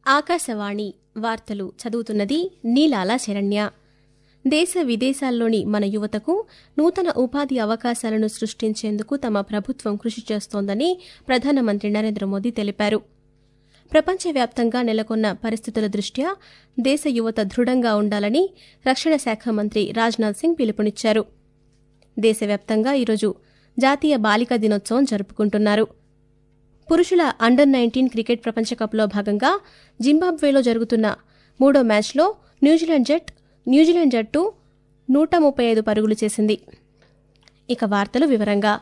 ఆకాశవాణి వార్తలు చదువుతున్నది నీలాల శరణ్య దేశ విదేశాల్లోని మన యువతకు నూతన ఉపాధి అవకాశాలను సృష్టించేందుకు తమ ప్రభుత్వం కృషి చేస్తోందని ప్రధానమంత్రి నరేంద్ర మోదీ తెలిపారు ప్రపంచవ్యాప్తంగా నెలకొన్న పరిస్థితుల దృష్ట్యా దేశ యువత దృఢంగా ఉండాలని రక్షణ శాఖ మంత్రి రాజ్నాథ్ సింగ్ పిలుపునిచ్చారు దేశవ్యాప్తంగా ఈరోజు జాతీయ బాలికా దినోత్సవం జరుపుకుంటున్నారు పురుషుల అండర్ నైన్టీన్ క్రికెట్ ప్రపంచకప్లో భాగంగా జింబాబ్వేలో జరుగుతున్న మూడో మ్యాచ్లో న్యూజిలాండ్ జట్ న్యూజిలాండ్ జట్టు నూట ముప్పై ఐదు పరుగులు చేసింది ఇక వార్తలు వివరంగా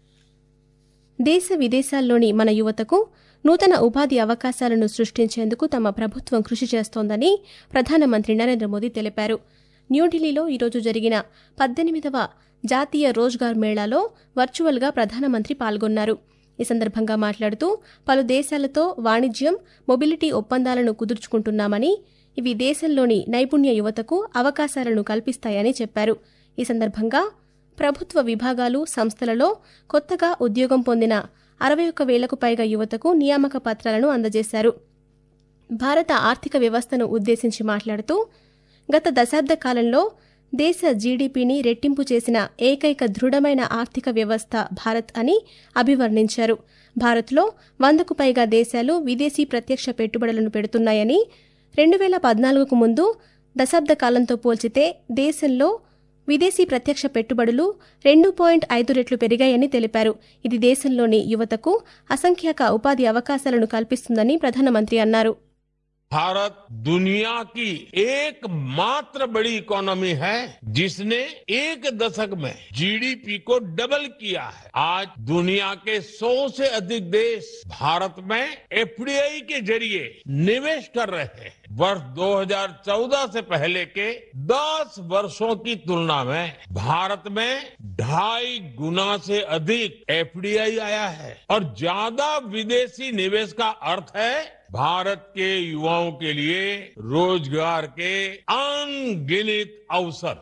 దేశ విదేశాల్లోని మన యువతకు నూతన ఉపాధి అవకాశాలను సృష్టించేందుకు తమ ప్రభుత్వం కృషి చేస్తోందని ప్రధానమంత్రి నరేంద్ర మోదీ తెలిపారు న్యూఢిల్లీలో ఈరోజు జరిగిన పద్దెనిమిదవ జాతీయ రోజ్గార్ మేళాలో వర్చువల్గా ప్రధానమంత్రి పాల్గొన్నారు ఈ సందర్భంగా మాట్లాడుతూ పలు దేశాలతో వాణిజ్యం మొబిలిటీ ఒప్పందాలను కుదుర్చుకుంటున్నామని ఇవి దేశంలోని నైపుణ్య యువతకు అవకాశాలను కల్పిస్తాయని చెప్పారు ఈ సందర్భంగా ప్రభుత్వ విభాగాలు సంస్థలలో కొత్తగా ఉద్యోగం పొందిన అరవై ఒక్క వేలకు పైగా యువతకు నియామక పత్రాలను అందజేశారు భారత ఆర్థిక వ్యవస్థను ఉద్దేశించి మాట్లాడుతూ గత దశాబ్ద కాలంలో దేశ జీడీపీని రెట్టింపు చేసిన ఏకైక దృఢమైన ఆర్థిక వ్యవస్థ భారత్ అని అభివర్ణించారు భారత్లో వందకు పైగా దేశాలు విదేశీ ప్రత్యక్ష పెట్టుబడులను పెడుతున్నాయని రెండు వేల పద్నాలుగుకు ముందు దశాబ్ద కాలంతో పోల్చితే దేశంలో విదేశీ ప్రత్యక్ష పెట్టుబడులు రెండు పాయింట్ ఐదు రెట్లు పెరిగాయని తెలిపారు ఇది దేశంలోని యువతకు అసంఖ్యాక ఉపాధి అవకాశాలను కల్పిస్తుందని ప్రధానమంత్రి అన్నారు भारत दुनिया की एकमात्र बड़ी इकोनॉमी है जिसने एक दशक में जीडीपी को डबल किया है आज दुनिया के 100 से अधिक देश भारत में एफडीआई के जरिए निवेश कर रहे हैं वर्ष 2014 से पहले के 10 वर्षों की तुलना में भारत में ढाई गुना से अधिक एफडीआई आया है और ज्यादा विदेशी निवेश का अर्थ है भारत के युवाओं के लिए रोजगार के अनगिनत अवसर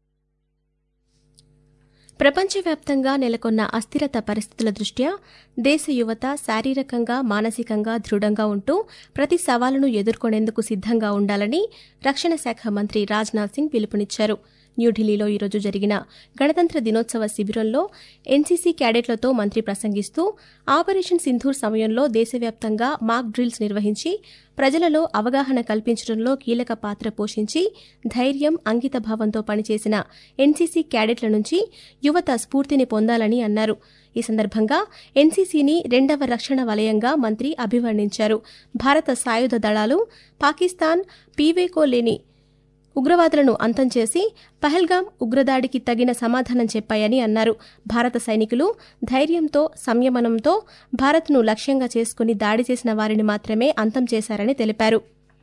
ప్రపంచవ్యాప్తంగా నెలకొన్న అస్థిరత పరిస్థితుల దృష్ట్యా దేశ యువత శారీరకంగా మానసికంగా దృఢంగా ఉంటూ ప్రతి సవాలును ఎదుర్కొనేందుకు సిద్దంగా ఉండాలని రక్షణ శాఖ మంత్రి రాజ్నాథ్ సింగ్ పిలుపునిచ్చారు న్యూఢిల్లీలో ఈరోజు జరిగిన గణతంత్ర దినోత్సవ శిబిరంలో ఎన్సీసీ క్యాడెట్లతో మంత్రి ప్రసంగిస్తూ ఆపరేషన్ సింధూర్ సమయంలో దేశవ్యాప్తంగా మాక్ డ్రిల్స్ నిర్వహించి ప్రజలలో అవగాహన కల్పించడంలో కీలక పాత్ర పోషించి ధైర్యం అంకితభావంతో పనిచేసిన ఎన్సీసీ క్యాడెట్ల నుంచి యువత స్ఫూర్తిని పొందాలని అన్నారు ఈ సందర్భంగా ఎన్సీసీని రెండవ రక్షణ వలయంగా మంత్రి అభివర్ణించారు భారత సాయుధ దళాలు పాకిస్తాన్ పీవేకో లేని ఉగ్రవాదులను అంతం చేసి పహల్గాం ఉగ్రదాడికి తగిన సమాధానం చెప్పాయని అన్నారు భారత సైనికులు ధైర్యంతో సంయమనంతో భారత్ను లక్ష్యంగా చేసుకుని దాడి చేసిన వారిని మాత్రమే అంతం చేశారని తెలిపారు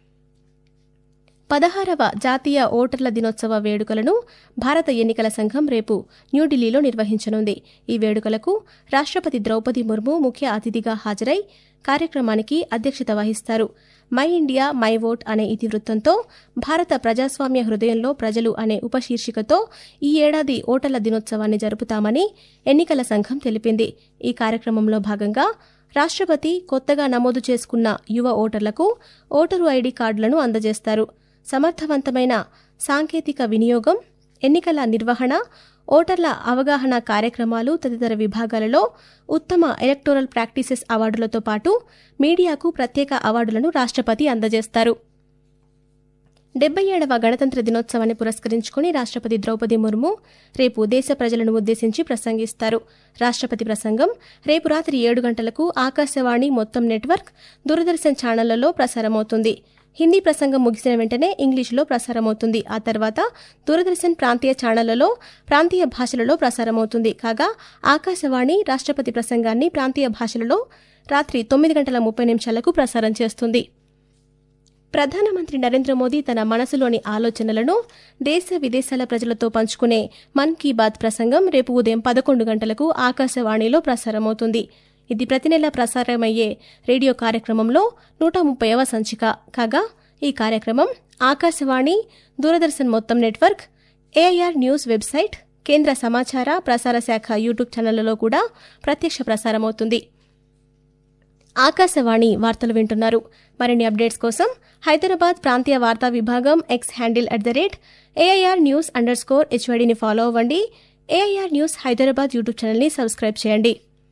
పదహారవ జాతీయ ఓటర్ల దినోత్సవ వేడుకలను భారత ఎన్నికల సంఘం రేపు న్యూఢిల్లీలో నిర్వహించనుంది ఈ వేడుకలకు రాష్ట్రపతి ద్రౌపది ముర్ము ముఖ్య అతిథిగా హాజరై కార్యక్రమానికి అధ్యక్షత వహిస్తారు మై ఇండియా మై ఓట్ అనే ఇతివృత్తంతో భారత ప్రజాస్వామ్య హృదయంలో ప్రజలు అనే ఉపశీర్షికతో ఈ ఏడాది ఓటర్ల దినోత్సవాన్ని జరుపుతామని ఎన్నికల సంఘం తెలిపింది ఈ కార్యక్రమంలో భాగంగా రాష్ట్రపతి కొత్తగా నమోదు చేసుకున్న యువ ఓటర్లకు ఓటరు ఐడీ కార్డులను అందజేస్తారు సమర్థవంతమైన సాంకేతిక వినియోగం ఎన్నికల నిర్వహణ ఓటర్ల అవగాహన కార్యక్రమాలు తదితర విభాగాలలో ఉత్తమ ఎలక్టోరల్ ప్రాక్టీసెస్ అవార్డులతో పాటు మీడియాకు ప్రత్యేక అవార్డులను రాష్ట్రపతి అందజేస్తారు డెబ్బై ఏడవ గణతంత్ర దినోత్సవాన్ని పురస్కరించుకుని రాష్ట్రపతి ద్రౌపది ముర్ము రేపు దేశ ప్రజలను ఉద్దేశించి ప్రసంగిస్తారు రాష్ట్రపతి ప్రసంగం రేపు రాత్రి ఏడు గంటలకు ఆకాశవాణి మొత్తం నెట్వర్క్ దూరదర్శన్ ఛానళ్లలో ప్రసారమవుతుంది హిందీ ప్రసంగం ముగిసిన వెంటనే ఇంగ్లీషులో ప్రసారమవుతుంది ఆ తర్వాత దూరదర్శన్ ప్రాంతీయ ఛానళ్లలో ప్రాంతీయ భాషలలో ప్రసారమవుతుంది కాగా ఆకాశవాణి రాష్ట్రపతి ప్రసంగాన్ని ప్రాంతీయ భాషలలో రాత్రి తొమ్మిది గంటల ముప్పై నిమిషాలకు ప్రసారం చేస్తుంది ప్రధానమంత్రి నరేంద్ర మోదీ తన మనసులోని ఆలోచనలను దేశ విదేశాల ప్రజలతో పంచుకునే మన్ కీ బాత్ ప్రసంగం రేపు ఉదయం పదకొండు గంటలకు ఆకాశవాణిలో ప్రసారమవుతుంది ఇది ప్రతి నెల ప్రసారమయ్యే రేడియో కార్యక్రమంలో నూట ముప్పైవ సంచిక కాగా ఈ కార్యక్రమం ఆకాశవాణి దూరదర్శన్ మొత్తం నెట్వర్క్ ఏఐఆర్ న్యూస్ వెబ్సైట్ కేంద్ర సమాచార ప్రసార శాఖ యూట్యూబ్ ఛానళ్లలో కూడా ప్రత్యక్ష ప్రసారమవుతుంది ఆకాశవాణి వార్తలు వింటున్నారు మరిన్ని అప్డేట్స్ కోసం హైదరాబాద్ ప్రాంతీయ వార్తా విభాగం X handle at the rate AIR news underscore హెచ్వైడిని ఫాలో అవ్వండి ఏఐఆర్ న్యూస్ హైదరాబాద్ యూట్యూబ్ ఛానల్ని సబ్స్క్రైబ్ చేయండి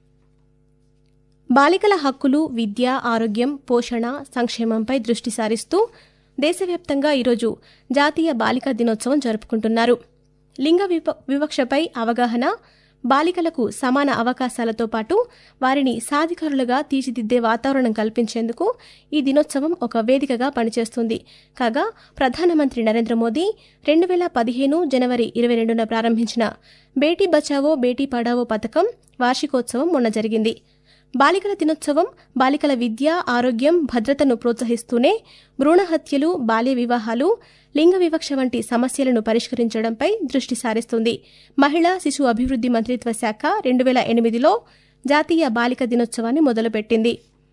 బాలికల హక్కులు విద్య ఆరోగ్యం పోషణ సంక్షేమంపై దృష్టి సారిస్తూ దేశవ్యాప్తంగా ఈరోజు జాతీయ బాలికా దినోత్సవం జరుపుకుంటున్నారు లింగ వివ- వివక్షపై అవగాహన బాలికలకు సమాన అవకాశాలతో పాటు వారిని సాధికారులుగా తీర్చిదిద్దే వాతావరణం కల్పించేందుకు ఈ దినోత్సవం ఒక వేదికగా పనిచేస్తుంది కాగా ప్రధానమంత్రి నరేంద్ర మోదీ రెండు వేల పదిహేను జనవరి ఇరవై రెండున ప్రారంభించిన బేటీ బచావో బేటీ పడావో పథకం వార్షికోత్సవం మొన్న జరిగింది బాలికల దినోత్సవం బాలికల విద్య ఆరోగ్యం భద్రతను ప్రోత్సహిస్తూనే భ్రూణ హత్యలు బాల్య వివాహాలు లింగ వివక్ష వంటి సమస్యలను పరిష్కరించడంపై దృష్టి సారిస్తుంది మహిళా శిశు అభివృద్ది మంత్రిత్వ శాఖ రెండు వేల ఎనిమిదిలో జాతీయ బాలిక దినోత్సవాన్ని మొదలుపెట్టింది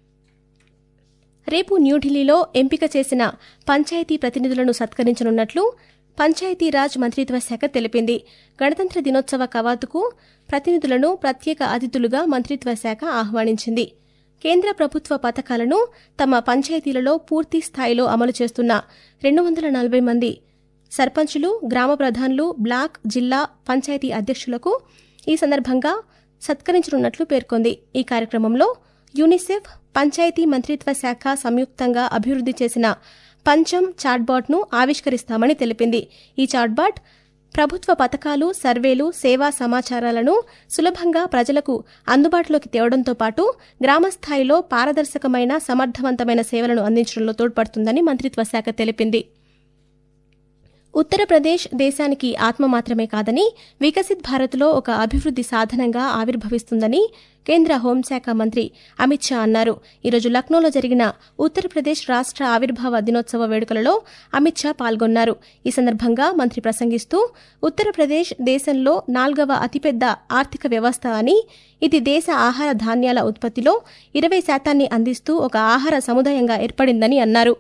రేపు న్యూఢిల్లీలో ఎంపిక చేసిన పంచాయతీ ప్రతినిధులను సత్కరించనున్నట్లు పంచాయతీరాజ్ మంత్రిత్వ శాఖ తెలిపింది గణతంత్ర దినోత్సవ కవాతుకు ప్రతినిధులను ప్రత్యేక అతిథులుగా మంత్రిత్వ శాఖ ఆహ్వానించింది కేంద్ర ప్రభుత్వ పథకాలను తమ పంచాయతీలలో పూర్తి స్థాయిలో అమలు చేస్తున్న రెండు వందల నలభై మంది సర్పంచులు గ్రామ ప్రధానులు బ్లాక్ జిల్లా పంచాయతీ అధ్యక్షులకు ఈ సందర్భంగా సత్కరించనున్నట్లు పేర్కొంది ఈ కార్యక్రమంలో యూనిసెఫ్ పంచాయతీ మంత్రిత్వ శాఖ సంయుక్తంగా అభివృద్ది చేసిన పంచం చాట్బాట్ను ఆవిష్కరిస్తామని తెలిపింది ఈ చాట్బాట్ ప్రభుత్వ పథకాలు సర్వేలు సేవా సమాచారాలను సులభంగా ప్రజలకు అందుబాటులోకి తేవడంతో పాటు గ్రామస్థాయిలో పారదర్శకమైన సమర్థవంతమైన సేవలను అందించడంలో తోడ్పడుతుందని మంత్రిత్వ శాఖ తెలిపింది ఉత్తరప్రదేశ్ దేశానికి ఆత్మ మాత్రమే కాదని వికసిత్ భారత్లో ఒక అభివృద్ది సాధనంగా ఆవిర్భవిస్తుందని కేంద్ర హోంశాఖ మంత్రి అమిత్ షా అన్నారు ఈరోజు లక్నోలో జరిగిన ఉత్తరప్రదేశ్ రాష్ట్ర ఆవిర్భావ దినోత్సవ వేడుకలలో అమిత్ షా పాల్గొన్నారు ఈ సందర్భంగా మంత్రి ప్రసంగిస్తూ ఉత్తరప్రదేశ్ దేశంలో నాల్గవ అతిపెద్ద ఆర్థిక వ్యవస్థ అని ఇది దేశ ఆహార ధాన్యాల ఉత్పత్తిలో ఇరవై శాతాన్ని అందిస్తూ ఒక ఆహార సముదాయంగా ఏర్పడిందని అన్నారు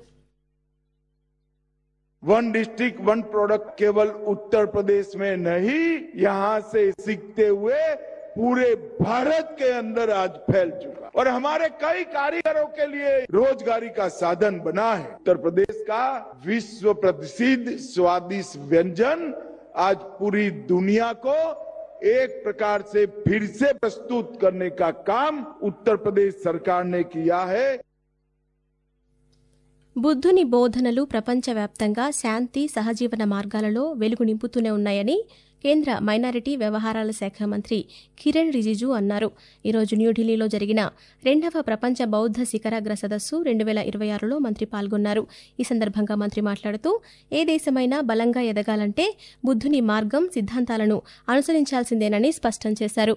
वन डिस्ट्रिक्ट वन प्रोडक्ट केवल उत्तर प्रदेश में नहीं यहाँ से सीखते हुए पूरे भारत के अंदर आज फैल चुका और हमारे कई कारीगरों के लिए रोजगारी का साधन बना है उत्तर प्रदेश का विश्व प्रसिद्ध स्वादिष्ट व्यंजन आज पूरी दुनिया को एक प्रकार से फिर से प्रस्तुत करने का काम उत्तर प्रदेश सरकार ने किया है బుద్ధుని బోధనలు ప్రపంచవ్యాప్తంగా శాంతి సహజీవన మార్గాలలో వెలుగు నింపుతూనే ఉన్నాయని కేంద్ర మైనారిటీ వ్యవహారాల శాఖ మంత్రి కిరణ్ రిజిజు అన్నారు ఈరోజు న్యూఢిల్లీలో జరిగిన రెండవ ప్రపంచ బౌద్ధ శిఖరాగ్ర సదస్సు రెండు వేల ఇరవై ఆరులో మంత్రి పాల్గొన్నారు ఈ సందర్భంగా మంత్రి మాట్లాడుతూ ఏ దేశమైనా బలంగా ఎదగాలంటే బుద్ధుని మార్గం సిద్ధాంతాలను అనుసరించాల్సిందేనని స్పష్టం చేశారు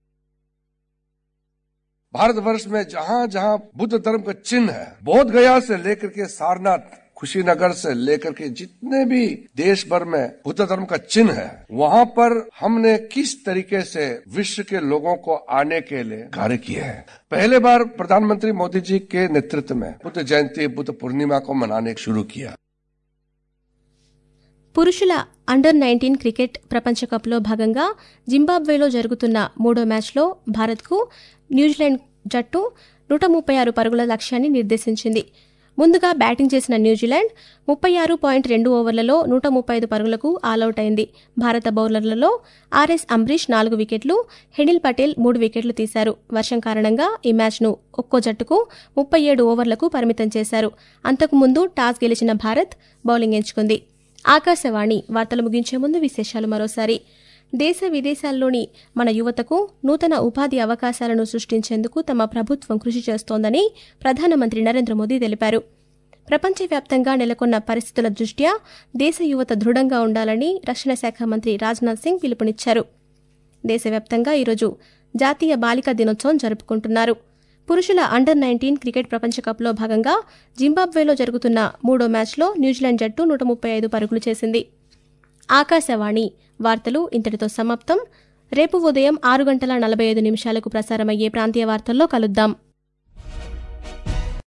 भारतवर्ष में जहाँ जहाँ बुद्ध धर्म का चिन्ह है बोध गया से लेकर के सारनाथ कुशीनगर से लेकर के जितने भी देश भर में बुद्ध धर्म का चिन्ह है वहाँ पर हमने किस तरीके से विश्व के लोगों को आने के लिए कार्य किए हैं पहले बार प्रधानमंत्री मोदी जी के नेतृत्व में बुद्ध जयंती बुद्ध पूर्णिमा को मनाने शुरू किया పురుషుల అండర్ నైన్టీన్ క్రికెట్ ప్రపంచ కప్లో భాగంగా జింబాబ్వేలో జరుగుతున్న మూడో మ్యాచ్లో భారత్కు న్యూజిలాండ్ జట్టు నూట ముప్పై ఆరు పరుగుల లక్ష్యాన్ని నిర్దేశించింది ముందుగా బ్యాటింగ్ చేసిన న్యూజిలాండ్ ముప్పై ఆరు పాయింట్ రెండు ఓవర్లలో నూట ముప్పై ఐదు పరుగులకు ఆలౌట్ అయింది భారత బౌలర్లలో ఆర్ఎస్ అంబరీష్ నాలుగు వికెట్లు హెనిల్ పటేల్ మూడు వికెట్లు తీశారు వర్షం కారణంగా ఈ మ్యాచ్ను ఒక్కో జట్టుకు ముప్పై ఏడు ఓవర్లకు పరిమితం చేశారు అంతకుముందు టాస్ గెలిచిన భారత్ బౌలింగ్ ఎంచుకుంది ఆకాశవాణి వార్తలు ముగించే ముందు విశేషాలు మరోసారి దేశ విదేశాల్లోని మన యువతకు నూతన ఉపాధి అవకాశాలను సృష్టించేందుకు తమ ప్రభుత్వం కృషి చేస్తోందని ప్రధానమంత్రి నరేంద్ర మోదీ తెలిపారు ప్రపంచవ్యాప్తంగా నెలకొన్న పరిస్థితుల దృష్ట్యా దేశ యువత దృఢంగా ఉండాలని రక్షణ శాఖ మంత్రి రాజ్నాథ్ సింగ్ పిలుపునిచ్చారు దేశవ్యాప్తంగా ఈరోజు జాతీయ బాలికా దినోత్సవం జరుపుకుంటున్నారు పురుషుల అండర్ నైన్టీన్ క్రికెట్ ప్రపంచ కప్లో భాగంగా జింబాబ్వేలో జరుగుతున్న మూడో మ్యాచ్లో న్యూజిలాండ్ జట్టు నూట ముప్పై ఐదు పరుగులు చేసింది ఆకాశవాణి వార్తలు ఇంతటితో సమాప్తం రేపు ఉదయం ఆరు గంటల నలభై ఐదు నిమిషాలకు ప్రసారమయ్యే ప్రాంతీయ వార్తల్లో కలుద్దాం